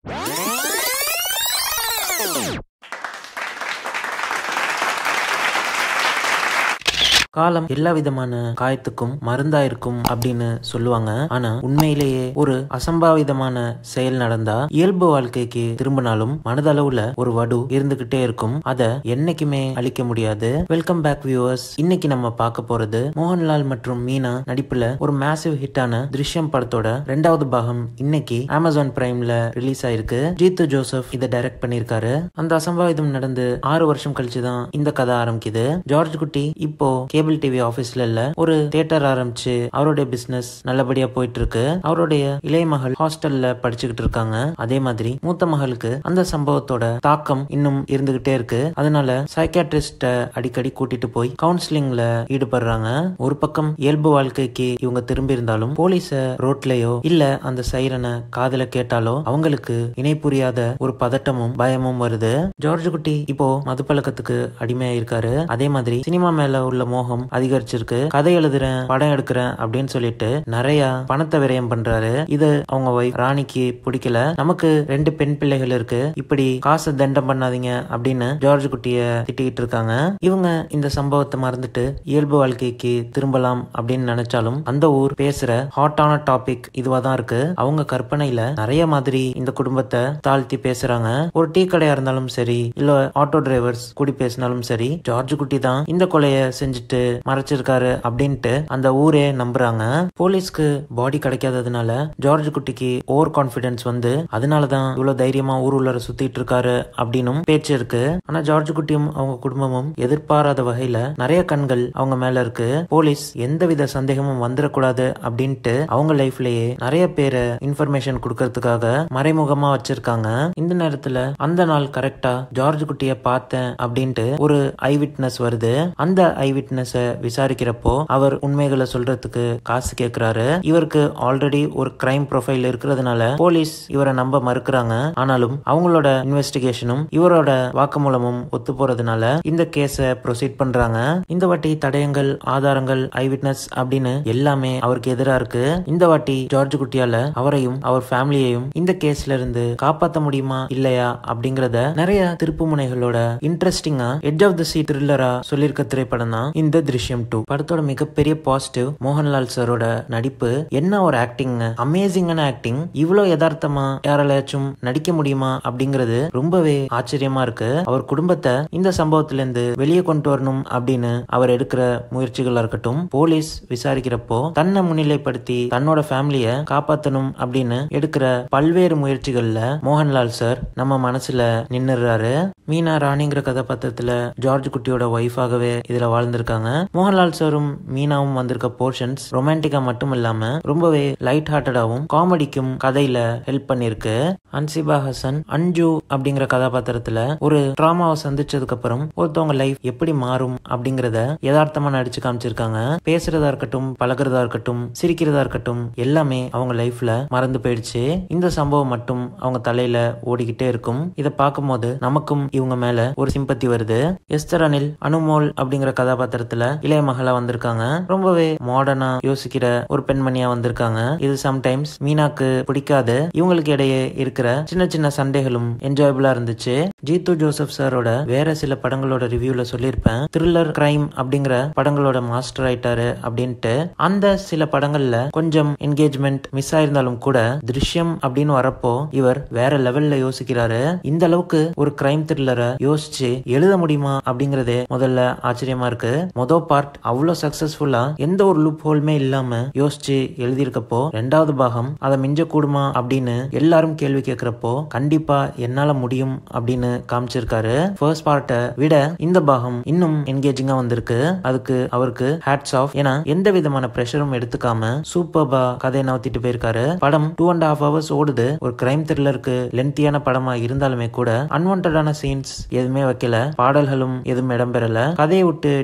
காலம் எல்லா விதமான காயத்துக்கும் மருந்தா இருக்கும் அப்படின்னு சொல்லுவாங்க ஆனா உண்மையிலேயே ஒரு அசம்பாவிதமான செயல் நடந்தா இயல்பு வாழ்க்கைக்கு திரும்பினாலும் மனதளவுல ஒரு வடு இருந்துகிட்டே இருக்கும் அத என்னைக்குமே அழிக்க முடியாது வெல்கம் பேக் வியூவர்ஸ் இன்னைக்கு நம்ம பார்க்க போறது மோகன்லால் மற்றும் மீனா நடிப்புல ஒரு மேசிவ் ஹிட்டான திருஷ்யம் படத்தோட ரெண்டாவது பாகம் இன்னைக்கு அமேசான் பிரைம்ல ரிலீஸ் ஆயிருக்கு ஜீத்து ஜோசப் இதை டைரக்ட் பண்ணிருக்காரு அந்த அசம்பாவிதம் நடந்து ஆறு வருஷம் கழிச்சு தான் இந்த கதை ஆரம்பிக்குது ஜார்ஜ் குட்டி இப்போ கேபிள் டிவி ஆபீஸ்ல இல்ல ஒரு தியேட்டர் ஆரம்பிச்சு அவருடைய பிசினஸ் நல்லபடியா போயிட்டு இருக்கு அவருடைய இளைய மகள் ஹாஸ்டல்ல படிச்சுக்கிட்டு இருக்காங்க அதே மாதிரி மூத்த மகளுக்கு அந்த சம்பவத்தோட தாக்கம் இன்னும் இருந்துகிட்டே இருக்கு அதனால சைக்காட்ரிஸ்ட அடிக்கடி கூட்டிட்டு போய் கவுன்சிலிங்ல ஈடுபடுறாங்க ஒரு பக்கம் இயல்பு வாழ்க்கைக்கு இவங்க திரும்பி இருந்தாலும் போலீஸ ரோட்லயோ இல்ல அந்த சைரனை காதுல கேட்டாலோ அவங்களுக்கு இணை புரியாத ஒரு பதட்டமும் பயமும் வருது ஜார்ஜ் குட்டி இப்போ மது பழக்கத்துக்கு அடிமையா இருக்காரு அதே மாதிரி சினிமா மேல உள்ள மோகம் அதிகரிச்சிருக்கு கதை எழுதுறேன் படம் எடுக்கிறேன் அப்படின்னு சொல்லிட்டு நிறைய பணத்தை விரயம் பண்றாரு இது அவங்க ஒய்ஃப் ராணிக்கு பிடிக்கல நமக்கு ரெண்டு பெண் பிள்ளைகள் இருக்கு இப்படி காசை தண்டம் பண்ணாதீங்க அப்படின்னு ஜார்ஜ் குட்டிய திட்டிக்கிட்டு இருக்காங்க இவங்க இந்த சம்பவத்தை மறந்துட்டு இயல்பு வாழ்க்கைக்கு திரும்பலாம் அப்படின்னு நினைச்சாலும் அந்த ஊர் பேசுற ஹாட்டான டாபிக் இதுவா தான் இருக்கு அவங்க கற்பனையில நிறைய மாதிரி இந்த குடும்பத்தை தாழ்த்தி பேசுறாங்க ஒரு டீ கடையா இருந்தாலும் சரி இல்ல ஆட்டோ டிரைவர்ஸ் கூடி பேசினாலும் சரி ஜார்ஜ் குட்டி தான் இந்த கொலைய செஞ்சுட்டு மறைச்சிருக்காரு அப்படின்ட்டு அந்த ஊரே நம்புறாங்க போலீஸ்க்கு பாடி கிடைக்காததுனால ஜார்ஜ் குட்டிக்கு ஓவர் கான்பிடன்ஸ் வந்து அதனாலதான் இவ்வளவு தைரியமா ஊர் உள்ள சுத்திட்டு இருக்காரு அப்படின்னும் பேச்சு இருக்கு ஆனா ஜார்ஜ் குட்டியும் அவங்க குடும்பமும் எதிர்பாராத வகையில நிறைய கண்கள் அவங்க மேல இருக்கு போலீஸ் எந்தவித சந்தேகமும் வந்துடக்கூடாது அப்படின்ட்டு அவங்க லைஃப்லயே நிறைய பேரை இன்ஃபர்மேஷன் கொடுக்கறதுக்காக மறைமுகமா வச்சிருக்காங்க இந்த நேரத்துல அந்த நாள் கரெக்டா ஜார்ஜ் குட்டிய பார்த்தேன் அப்படின்ட்டு ஒரு ஐ விட்னஸ் வருது அந்த ஐ விட்னஸ விசாரிக்கிறப்போ அவர் உண்மைகளை சொல்றதுக்கு காசு கேக்குறாரு இவருக்கு ஆல்ரெடி ஒரு கிரைம் ப்ரொஃபைல் இருக்கிறதுனால போலீஸ் இவரை நம்ப மறுக்கிறாங்க ஆனாலும் அவங்களோட இன்வெஸ்டிகேஷனும் இவரோட வாக்குமூலமும் ஒத்து போறதுனால இந்த கேஸ ப்ரொசீட் பண்றாங்க இந்த வாட்டி தடயங்கள் ஆதாரங்கள் ஐ விட்னஸ் அப்படின்னு எல்லாமே அவருக்கு எதிரா இருக்கு இந்த வாட்டி ஜார்ஜ் குட்டியால அவரையும் அவர் ஃபேமிலியையும் இந்த கேஸ்ல இருந்து காப்பாத்த முடியுமா இல்லையா அப்படிங்கறத நிறைய திருப்பு முனைகளோட இன்ட்ரெஸ்டிங்கா எட்ஜ் ஆஃப் த சீ த்ரில்லரா சொல்லியிருக்க திரைப்படம் தான் இந்த திருஷ்யம் டூ படத்தோட மிகப்பெரிய பாசிட்டிவ் மோகன்லால் சாரோட நடிப்பு என்ன ஒரு ஆக்டிங் அமேசிங்கான ஆக்டிங் இவ்வளவு யதார்த்தமா யாராலையாச்சும் நடிக்க முடியுமா அப்படிங்கிறது ரொம்பவே ஆச்சரியமா இருக்கு அவர் குடும்பத்தை இந்த சம்பவத்துல இருந்து வெளியே கொண்டு வரணும் அப்படின்னு அவர் எடுக்கிற முயற்சிகளா இருக்கட்டும் போலீஸ் விசாரிக்கிறப்போ தன்னை முன்னிலைப்படுத்தி தன்னோட ஃபேமிலிய காப்பாத்தணும் அப்படின்னு எடுக்கிற பல்வேறு முயற்சிகள்ல மோகன்லால் சார் நம்ம மனசுல நின்னுறாரு மீனா ராணிங்கிற கதாபாத்திரத்துல ஜார்ஜ் குட்டியோட ஒய்ஃபாகவே இதுல வாழ்ந்திருக்காங்க மோகன்லால் சாரும் மீனாவும் வந்திருக்க போர்ஷன்ஸ் ரொமான்டிக்கா மட்டும் இல்லாம ரொம்பவே லைட் ஹார்ட்டடாவும் காமெடிக்கும் கதையில ஹெல்ப் பண்ணிருக்கு அன்சிபா ஹசன் அஞ்சு அப்படிங்கிற கதாபாத்திரத்துல ஒரு டிராமாவை சந்திச்சதுக்கு அப்புறம் ஒருத்தவங்க லைஃப் எப்படி மாறும் அப்படிங்கறத யதார்த்தமா நடிச்சு காமிச்சிருக்காங்க பேசுறதா இருக்கட்டும் பழகிறதா இருக்கட்டும் சிரிக்கிறதா இருக்கட்டும் எல்லாமே அவங்க லைஃப்ல மறந்து போயிடுச்சு இந்த சம்பவம் மட்டும் அவங்க தலையில ஓடிக்கிட்டே இருக்கும் இதை பார்க்கும்போது நமக்கும் இவங்க மேல ஒரு சிம்பத்தி வருது எஸ்தர் அனில் அனுமோல் அப்படிங்கிற கதாபாத்திரத்துல இளைய மகளா வந்திருக்காங்க ரொம்பவே மாடர்னா யோசிக்கிற ஒரு பெண்மணியா வந்திருக்காங்க இது சம்டைம்ஸ் மீனாக்கு பிடிக்காது இவங்களுக்கு இடையே இருக்கிற சின்ன சின்ன சண்டைகளும் என்ஜாயபிளா இருந்துச்சு ஜீத்து ஜோசப் சாரோட வேற சில படங்களோட ரிவ்யூல சொல்லியிருப்பேன் த்ரில்லர் கிரைம் அப்படிங்கிற படங்களோட மாஸ்டர் ஆயிட்டாரு அப்படின்ட்டு அந்த சில படங்கள்ல கொஞ்சம் என்கேஜ்மெண்ட் மிஸ் ஆயிருந்தாலும் கூட திருஷ்யம் அப்படின்னு வரப்போ இவர் வேற லெவல்ல யோசிக்கிறாரு இந்த அளவுக்கு ஒரு கிரைம் த்ரில்லரை யோசிச்சு எழுத முடியுமா அப்படிங்கறதே முதல்ல ஆச்சரியமா இருக்கு மொதல் பார்ட் அவ்வளவு சக்சஸ்ஃபுல்லா எந்த ஒரு லுப் ஹோல்மே இல்லாம யோசிச்சு எழுதியிருக்கப்போ ரெண்டாவது பாகம் அதை மிஞ்ச கூடுமா அப்படின்னு எல்லாரும் கேள்வி கேட்கிறப்போ கண்டிப்பா என்னால முடியும் அப்படின்னு காமிச்சிருக்காரு ஃபர்ஸ்ட் பார்ட்டை விட இந்த பாகம் இன்னும் என்கேஜிங்கா வந்திருக்கு அதுக்கு அவருக்கு ஹேட்ஸ் ஆஃப் ஏன்னா எந்த விதமான ப்ரெஷரும் எடுத்துக்காம சூப்பர்பா கதையை நவுத்திட்டு போயிருக்காரு படம் டூ அண்ட் ஹாஃப் ஹவர்ஸ் ஓடுது ஒரு கிரைம் த்ரில்லருக்கு லென்த்தியான படமா இருந்தாலுமே கூட அன்வான்டான சீன்ஸ் எதுவுமே வைக்கல பாடல்களும் எதுவும் இடம்பெறல கதையை விட்டு டீவியேட்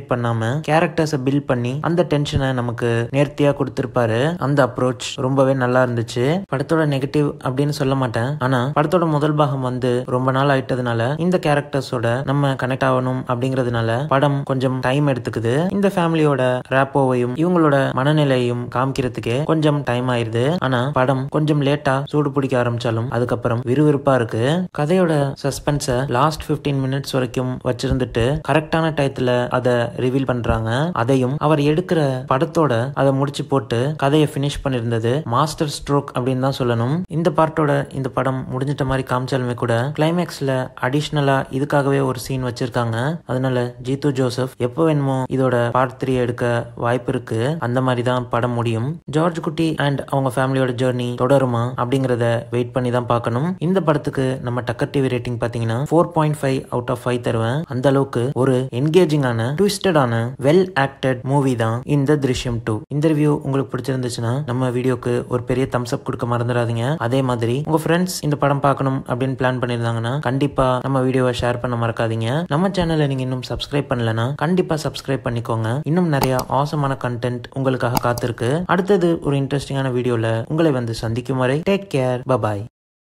பண்ணாம கேரக்டர்ஸை பில்ட் பண்ணி அந்த டென்ஷனை நமக்கு நேர்த்தியா கொடுத்திருப்பாரு அந்த அப்ரோச் ரொம்பவே நல்லா இருந்துச்சு படத்தோட நெகட்டிவ் அப்படின்னு சொல்ல மாட்டேன் ஆனா படத்தோட முதல் பாகம் வந்து ரொம்ப நாள் ஆயிட்டதுனால இந்த கேரக்டர்ஸோட நம்ம கனெக்ட் ஆகணும் அப்படிங்கறதுனால படம் கொஞ்சம் டைம் எடுத்துக்குது இந்த ஃபேமிலியோட ரேப்போவையும் இவங்களோட மனநிலையும் காமிக்கிறதுக்கே கொஞ்சம் டைம் ஆயிருது ஆனா படம் கொஞ்சம் லேட்டா சூடு பிடிக்க ஆரம்பிச்சாலும் அதுக்கப்புறம் விறுவிறுப்பா இருக்கு கதையோட சஸ்பென்ஸ லாஸ்ட் 15 மினிட்ஸ் வரைக்கும் வச்சிருந்துட்டு கரெக்டான டயத்துல அதை ரிவீல் பண்றாங்க அதையும் அவர் எடுக்கிற படத்தோட அதை முடிச்சு போட்டு கதையை ஃபினிஷ் பண்ணிருந்தது மாஸ்டர் ஸ்ட்ரோக் அப்படின்னு தான் சொல்லணும் இந்த பார்ட்டோட இந்த படம் முடிஞ்சிட்ட மாதிரி காமிச்சாலுமே கூட கிளைமேக்ஸ்ல அடிஷ்னலா இதுக்காகவே ஒரு சீன் வச்சிருக்காங்க அதனால ஜீத்து ஜோசப் எப்போ வேணுமோ இதோட பார்ட் த்ரீ எடுக்க வாய்ப்பு இருக்கு அந்த மாதிரி தான் படம் முடியும் ஜார்ஜ் குட்டி அண்ட் அவங்க ஃபேமிலியோட ஜேர்னி தொடருமா அப்படிங்கறத வெயிட் பண்ணி தான் பார்க்கணும் இந்த படத்துக்கு நம்ம டக்கர் டிவி ரேட்டிங் பாத்தீங்கன்னா four point five out of five தருவேன் அந்த அளவுக்கு ஒரு என்கேஜிங்கான ட்விஸ்டடான வெல் ஆக்டட் மூவி தான் இந்த திருஷ்யம் டூ இந்த ரிவ்யூ உங்களுக்கு பிடிச்சிருந்துச்சுன்னா நம்ம வீடியோக்கு ஒரு பெரிய தம்ஸ் அப் கொடுக்க மறந்துடாதீங்க அதே மாதிரி உங்க ஃப்ரெண்ட்ஸ் இந்த படம் பார்க்கணும் அப்படின்னு பிளான் பண்ணியிருந்தாங்கன்னா கண்டிப்பா நம்ம வீடியோவை ஷேர் பண்ண மறக்காதீங்க நம்ம சேனலை நீங்க இன்னும் சப்ஸ்கிரைப் பண்ணலனா கண்டிப்பா சப்ஸ்கிரைப் பண்ணிக்கோங்க இன்னும் நிறைய ஆசமான கண்டென்ட் உங்களுக்காக காத்திருக்கு அடுத்தது ஒரு இன்ட்ரெஸ்டிங்கான வீடியோல உங்களை வந்து சந்திக்கும் வரை டேக் கேர் பபாய்